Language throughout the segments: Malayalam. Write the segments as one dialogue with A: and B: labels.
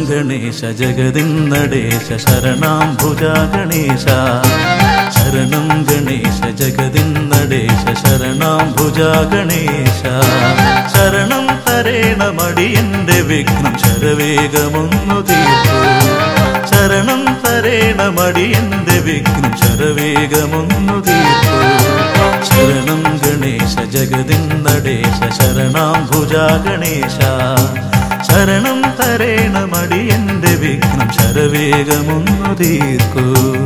A: ഗണേശ ജഗതിന്നടേശ ശരണാംഭുജ ഗണേശ ശരണം ഗണേശ ജഗതിന്നടേശ ശരണാംഭുജ ഗണേശ ശരണം തരേണമടിയന്റെ വിഘ്നം ശരവേഗമൊന്നു തീർക്കൂ ശരണം തരേണമടിയന്റെ വിഘ്നം ശരവേഗമൊന്നു തീർക്കൂ ശരണം ഗണേശ ജഗതിന്നടേശ ശരണാംഭുജ ഗണേശ ശരണം തരേണമടിയന്റെ വിഘ്നം ശരവേഗമൊന്നു തീർക്കൂ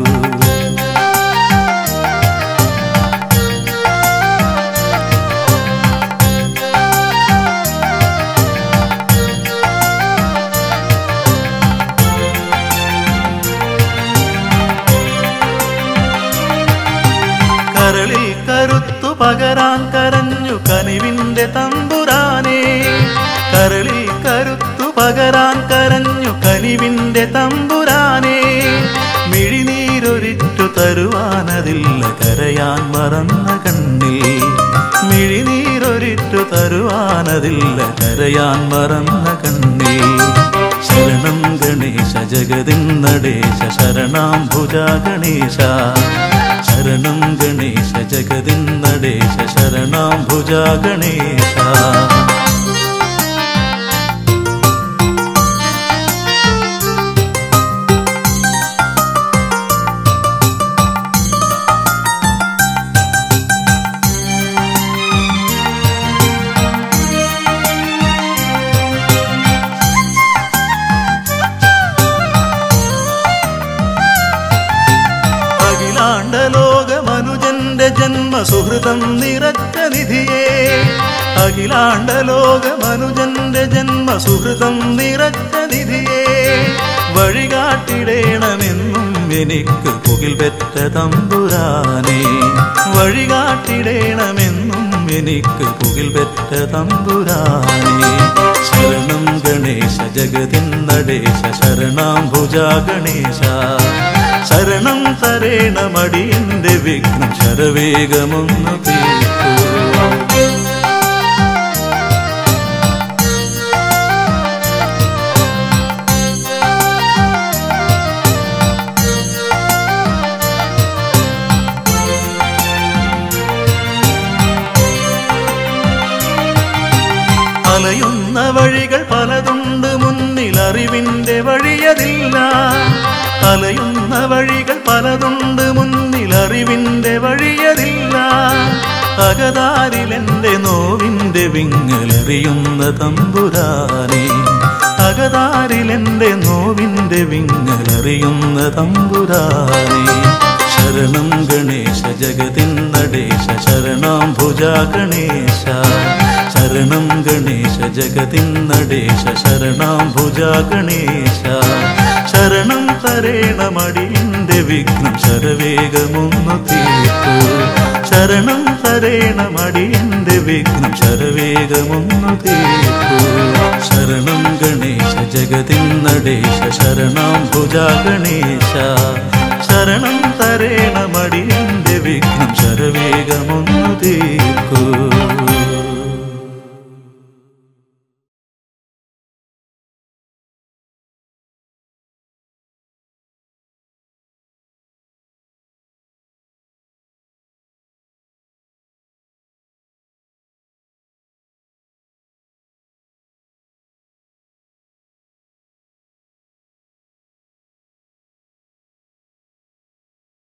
A: കരളിൽ കരുത്തു പകരാൻ കരഞ്ഞു കനിവിന്റെ തമ്പുരാനെ കരളിൽ കരുത്തു പകരാൻ കരഞ്ഞു കനിവിന്റെ തമ്പുരാനെ മിഴിനീരൊരിറ്റു തരുവാനതില്ല കരയാൻ മറന്ന കണ്ണിൽ മിഴിനീരൊരിറ്റു തരുവാനതില്ല കരയാൻ മറന്ന കണ്ണിൽ ശരണം ഗണേശ ജഗതിന്നടേശ ശരണാംഭുജ ഗണേശ ശരണം ഗണേശ ജഗതിന്നടേശ ശരണാംഭുജ ഗണേശ അഖിലാണ്ട ലോകമനുജന്റെ ജന്മ സുഹൃതം നിറച്ച നിധിയേ അഖിലാണ്ട ലോകമനുജന്റെ ജന്മ സുഹൃതം നിറച്ച നിധിയേ വഴികാട്ടിടേണമെന്നും എനിക്ക് പുകിൽ പെറ്റ തമ്പുരാനെ വഴികാട്ടിടേണമെന്നും എനിക്ക് പുകിൽ പെറ്റ തമ്പുരാനെ ശരണം ഗണേശ ജഗതിന്നടേശ ശരണാംഭുജ ഗണേശ ശരണം തരേണമടിയന്റെ വിഘ്നം ശരവേഗമൊന്നു തീർക്കൂ അലയുന്ന വഴികൾ പലതുണ്ട് മുന്നിൽ അറിവിന്റെ വഴിയതില്ല അലയുന്ന വഴികൾ പലതുണ്ട് മുന്നിൽ അറിവിന്റെ വഴിയതില്ല അകതാരിലെന്റെ നോവിന്റെ വിങ്ങലറിയുന്ന തമ്പുരാനെ അകതാരിലെന്റെ നോവിന്റെ വിങ്ങലറിയുന്ന തമ്പുരാനെ ശരണം ഗണേശ ജഗതിന്നടേശ ശരണാംഭുജ ഗണേശ ശരണം ഗണേശ ജഗതിന്നടേശ ശരണാംഭുജ ഗണേശ ശരണം തരേണമടിയന്റെ വിഘ്നം ശരവേഗമൊന്നു തീർക്കൂ ശരണം തരേണമടിയന്റെ വിഘ്നം ശരവേഗമൊന്നു തീർക്കൂ ശരണം ഗണേശ ജഗതിന്നടേശ ശരണാംഭുജ ഗണേശ ശരണം തരേണമടിയന്റെ വിഘ്നം ശരവേഗമൊന്നു തീർക്കൂ